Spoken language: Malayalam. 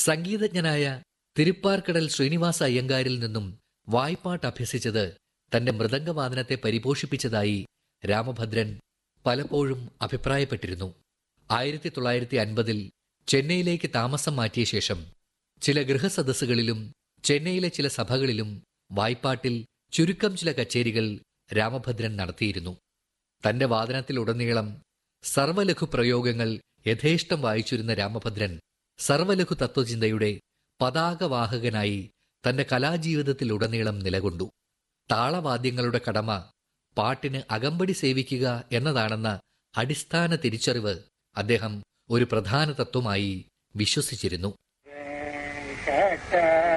സംഗീതജ്ഞനായ തിരുപ്പാർക്കടൽ ശ്രീനിവാസ അയ്യങ്കാരിൽ നിന്നും വായ്പാട്ട് അഭ്യസിച്ചത് തന്റെ മൃദംഗവാദനത്തെ പരിപോഷിപ്പിച്ചതായി രാമഭദ്രൻ പലപ്പോഴും അഭിപ്രായപ്പെട്ടിരുന്നു ആയിരത്തി തൊള്ളായിരത്തി അൻപതിൽ ചെന്നൈയിലേക്ക് താമസം മാറ്റിയ ശേഷം ചില ഗൃഹസദസ്സുകളിലും ചെന്നൈയിലെ ചില സഭകളിലും വായ്പാട്ടിൽ ചുരുക്കം ചില കച്ചേരികൾ രാമഭദ്രൻ നടത്തിയിരുന്നു തന്റെ വാദനത്തിലുടനീളം സർവലഘു പ്രയോഗങ്ങൾ യഥേഷ്ടം വായിച്ചിരുന്ന രാമഭദ്രൻ സർവലഘു തത്വചിന്തയുടെ പതാകവാഹകനായി തന്റെ കലാജീവിതത്തിലുടനീളം നിലകൊണ്ടു താളവാദ്യങ്ങളുടെ കടമ പാട്ടിന് അകമ്പടി സേവിക്കുക എന്നതാണെന്ന അടിസ്ഥാന തിരിച്ചറിവ് അദ്ദേഹം ഒരു പ്രധാന തത്വമായി വിശ്വസിച്ചിരുന്നു വെങ്കട